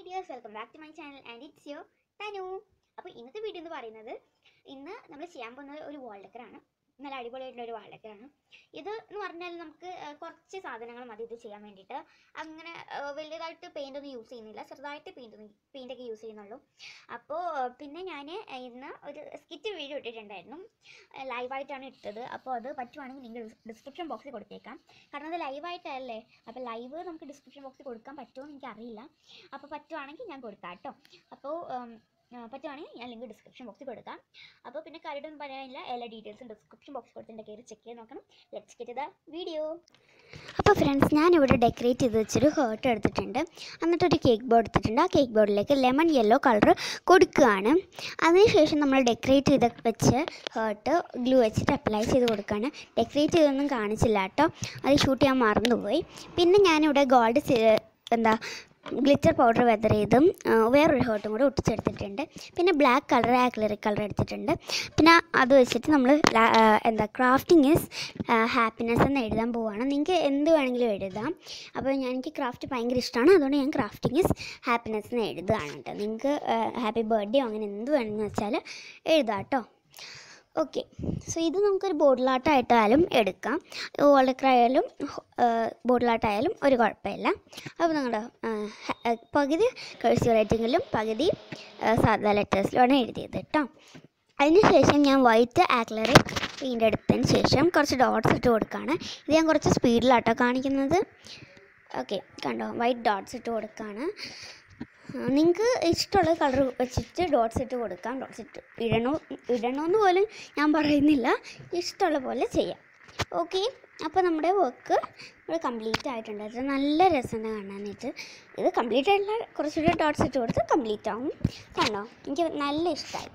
dears welcome back to my channel and it's your Tanu അപ്പോൾ ഇന്നത്തെ video എന്ന് പറയുന്നത് ഇന്ന് നമ്മൾ ചെയ്യാൻ പോകുന്നത് ഒരു വാൾ ഡെക്കറാണ് നല്ല അടിപൊളിയായിട്ടുള്ള ഒരു വാൾ ഡെക്കറാണ് ഇത് എന്ന് പറഞ്ഞാൽ നമുക്ക് ആ, കുറച്ച് സാധനങ്ങൾ മതി ഇത് ചെയ്യാൻ വേണ്ടിയിട്ട് അങ്ങനെ ആ, വലുതായിട്ട് പെയിൻ്റ് ഒന്നും യൂസ് ചെയ്യുന്നില്ല ചെറുതായിട്ട് പെയിൻ്റ് പെയിൻ്റൊക്കെ യൂസ് ചെയ്യുന്നുള്ളൂ അപ്പോൾ പിന്നെ ഞാൻ ഇന്ന് ഒരു സ്കിറ്റ് വീഡിയോ ഇട്ടിട്ടുണ്ടായിരുന്നു ലൈവായിട്ടാണ് ഇട്ടത് അപ്പോൾ അത് പറ്റുവാണെങ്കിൽ നിങ്ങൾ ഡിസ്ക്രിപ്ഷൻ ബോക്സിൽ കൊടുത്തേക്കാം കാരണം അത് ലൈവായിട്ടല്ലേ അപ്പോൾ ലൈവ് നമുക്ക് ഡിസ്ക്രിപ്ഷൻ ബോക്സിൽ കൊടുക്കാൻ പറ്റുമോ എന്ന് എനിക്കറിയില്ല അപ്പോൾ പറ്റുവാണെങ്കിൽ ഞാൻ കൊടുക്കാം കേട്ടോ അപ്പോൾ ഉം, ആ, പറ്റുവാണെങ്കിൽ ഞാൻ ലിങ്ക് ഡിസ്ക്രിപ്ഷൻ ബോക്സിൽ കൊടുക്കാം അപ്പോൾ പിന്നെ കാര്യമൊന്നും പറയാനില്ല എല്ലാ ഡീറ്റെയിൽസും ഡിസ്ക്രിപ്ഷൻ ബോക്സിൽ കൊടുത്തിട്ട് കയറി ചെക്ക് ചെയ്ത് നോക്കണം ലെറ്റ്സ് ഗെറ്റ് ദ വീഡിയോ അപ്പോൾ ഫ്രണ്ട്സ് ഞാനിവിടെ ഡെക്കറേറ്റ് ചെയ്ത് വെച്ചൊരു ഹേർട്ട് എടുത്തിട്ടുണ്ട് എന്നിട്ടൊരു കേക്ക് ബോർഡ് എടുത്തിട്ടുണ്ട് ആ കേക്ക് ബോർഡിലേക്ക് ലെമൺ യെല്ലോ കളർ കൊടുക്കുകയാണ് അതിനുശേഷം നമ്മൾ ഡെക്കറേറ്റ് ചെയ്ത് വെച്ച് ഹേർട്ട് ഗ്ലൂ വെച്ചിട്ട് അപ്ലൈ ചെയ്ത് കൊടുക്കുകയാണ് ഡെക്കറേറ്റ് ചെയ്തൊന്നും കാണിച്ചില്ല കേട്ടോ അത് ഷൂട്ട് ചെയ്യാൻ മറന്നുപോയി പിന്നെ ഞാനിവിടെ ഗോൾഡ് എന്താ ഗ്ലിറ്റർ പൗഡർ വെതർ ചെയ്തും ആ, വേറൊരു ഹേർട്ടും കൂടെ ഒട്ടിച്ചെടുത്തിട്ടുണ്ട് പിന്നെ ബ്ലാക്ക് കളർ ആക്ലറിക് കളർ എടുത്തിട്ടുണ്ട് പിന്നെ അത് വെച്ചിട്ട് നമ്മൾ എന്താ ക്രാഫ്റ്റിംഗ് ഈസ് ഹാപ്പിനെസ് എന്ന് എഴുതാൻ പോവുകയാണ് നിങ്ങൾക്ക് എന്ത് വേണമെങ്കിലും എഴുതാം അപ്പോൾ ഞാൻ എനിക്ക് ക്രാഫ്റ്റ് ഭയങ്കര ഇഷ്ടമാണ് അതുകൊണ്ട് ഞാൻ ക്രാഫ്റ്റിംഗ് ഈസ് ഹാപ്പിനെസ് എന്ന് എഴുതുകയാണ് കേട്ടോ നിങ്ങൾക്ക് ഹാപ്പി ബർത്ത്ഡേ അങ്ങനെ എന്ത് വേണമെന്ന് വെച്ചാൽ എഴുതാം കേട്ടോ ഓക്കെ സോ ഇത് നമുക്കൊരു ബോട്ടിലാട്ടായിട്ടായാലും എടുക്കാം ഓളക്രായാലും ബോട്ടിലാട്ടായാലും ഒരു കുഴപ്പമില്ല അപ്പോൾ നിങ്ങളുടെ പകുതി കഴ്സീവ് റൈറ്റിങ്ങിലും പകുതി ആ, സാധാ ലെറ്റേഴ്സിലുമാണ് എഴുതിയത് കേട്ടോ അതിനുശേഷം ഞാൻ വൈറ്റ് ആക്ലറിക് പെയിൻ്റ് എടുത്തതിന് ശേഷം കുറച്ച് ഡോട്ട്സ് ഇട്ട് കൊടുക്കുകയാണ് ഇത് ഞാൻ കുറച്ച് സ്പീഡിലാട്ടോ കാണിക്കുന്നത് ഓക്കെ കണ്ടോ വൈറ്റ് ഡോട്ട്സ് ഇട്ട് കൊടുക്കുകയാണ് നിങ്ങൾക്ക് ഇഷ്ടമുള്ള കളർ വെച്ചിട്ട് ഡോട്ട്സ് ഇട്ട് കൊടുക്കാം ഡോട്ട്സ് ഇട്ട് ഇടണോ ഇടണമെന്ന് പോലും ഞാൻ പറയുന്നില്ല ഇഷ്ടമുള്ള പോലെ ചെയ്യാം ഓക്കെ അപ്പോൾ നമ്മുടെ വർക്ക് ഇവിടെ കംപ്ലീറ്റ് ആയിട്ടുണ്ട് അത് നല്ല രസമാണ് കാണാനായിട്ട് ഇത് കംപ്ലീറ്റ് ആയിട്ടുള്ള കുറച്ചുകൂടി ഡോട്ട്സ് ഇട്ട് കൊടുത്ത് കംപ്ലീറ്റ് ആവും കണ്ടോ എനിക്ക് നല്ല ഇഷ്ടമായി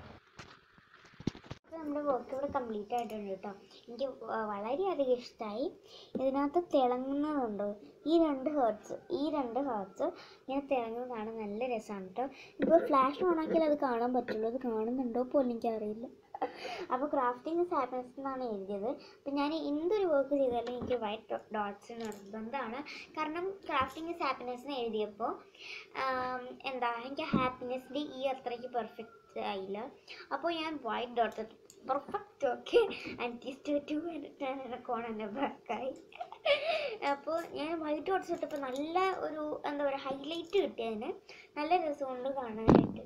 അപ്പോൾ നമ്മുടെ വർക്ക് ഇവിടെ കംപ്ലീറ്റ് ആയിട്ടുണ്ട് കേട്ടോ എനിക്ക് വ- വളരെയധികം ഇഷ്ടമായി ഇതിനകത്ത് തിളങ്ങുന്നതുണ്ട് ഈ രണ്ട് ഹേർട്സ് ഈ രണ്ട് ഹേർട്സ് ഇങ്ങനെ തിളങ്ങുന്നത് കാണാൻ നല്ല രസമാണ് കേട്ടോ ഇപ്പോൾ ഫ്ലാഷ് ഓണാക്കിയാൽ അത് കാണാൻ പറ്റുള്ളൂ അത് കാണുന്നുണ്ടോ പോലും എനിക്കറിയില്ല അപ്പോൾ ക്രാഫ്റ്റിംഗ് ഹാപ്പിനെസ് എന്നാണ് എഴുതിയത് അപ്പോൾ ഞാൻ എന്തൊരു വർക്ക് ചെയ്താലും എനിക്ക് വൈറ്റ് ഡോട്ട്സ് നിർബന്ധമാണ് കാരണം ക്രാഫ്റ്റിംഗ് ഹാപ്പിനെസ് എന്ന് എഴുതിയപ്പോൾ ആം, എന്താ എനിക്ക് ഹാപ്പിനെസ്സിൻ്റെ ഈ അത്രയ്ക്ക് പെർഫെക്റ്റ് ആയില്ല അപ്പോൾ ഞാൻ white dots perfect okay and to cone എൻ്റെ ബാക്കായി അപ്പോൾ ഞാൻ വൈറ്റ് ഡോട്ട്സ് ഇട്ടപ്പോൾ നല്ല ഒരു എന്താ പറയുക ഹൈലൈറ്റ് കിട്ടിയതിന് നല്ല രസമുണ്ട് കാണാനായിട്ട്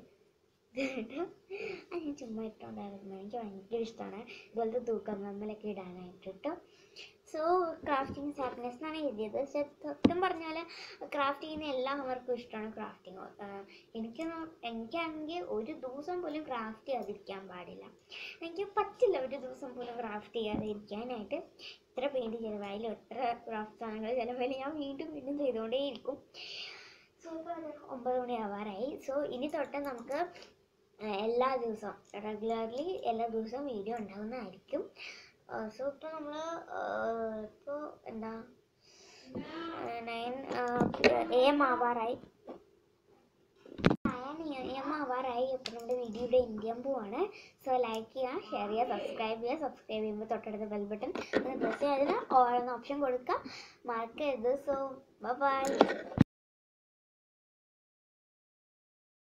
അത് ഞാൻ ചുമ്മാ ഇട്ടുണ്ടായിരുന്നു എനിക്ക് ഭയങ്കര ഇഷ്ടമാണ് ഇതുപോലത്തെ തൂക്കം നമ്മലൊക്കെ ഇടാനായിട്ട് കേട്ടോ സോ ക്രാഫ്റ്റിംഗ് ഹാപ്പിനെസ് എന്നാണ് എഴുതിയത് പക്ഷെ സത്യം പറഞ്ഞാൽ ക്രാഫ്റ്റ് ചെയ്യുന്ന എല്ലാവർക്കും ഇഷ്ടമാണ് ക്രാഫ്റ്റിംഗ് എനിക്ക് എനിക്കാണെങ്കിൽ ഒരു ദിവസം പോലും ക്രാഫ്റ്റ് ചെയ്യാതിരിക്കാൻ പാടില്ല എനിക്ക് പറ്റില്ല ഒരു ദിവസം പോലും ക്രാഫ്റ്റ് ചെയ്യാതെ ഇരിക്കാനായിട്ട് എത്ര പെയിൻറ്റ് ചിലവായാലും എത്ര ക്രാഫ്റ്റ് സാധനങ്ങൾ ചിലവായാലും ഞാൻ വീണ്ടും വീണ്ടും ചെയ്തുകൊണ്ടേയിരിക്കും സോ ഇപ്പോൾ അത് ഒമ്പത് മണി ആവാറായി സോ ഇനി തൊട്ട് നമുക്ക് ആ, എല്ലാ ദിവസവും റെഗുലർലി എല്ലാ ദിവസവും വീഡിയോ ഉണ്ടാകുന്നതായിരിക്കും സോ ഇപ്പോൾ നമ്മൾ ഇപ്പോൾ എന്താ നയൻ എ എം ആവാറായി നയൻ എം ആവാറായി അപ്പോൾ നമ്മുടെ വീഡിയോയുടെ ഇന്ത്യൻ പോവാണ് സോ ലൈക്ക് ചെയ്യുക ഷെയർ ചെയ്യുക സബ്സ്ക്രൈബ് ചെയ്യുക സബ്സ്ക്രൈബ് ചെയ്യുമ്പോൾ തൊട്ടടുത്ത ബെൽ ബട്ടൺ ഒന്ന് പ്രസ് ചെയ്ത് ഓൾ എന്ന ഓപ്ഷൻ കൊടുക്കുക മാർക്ക് ചെയ്ത് സോ ബൈ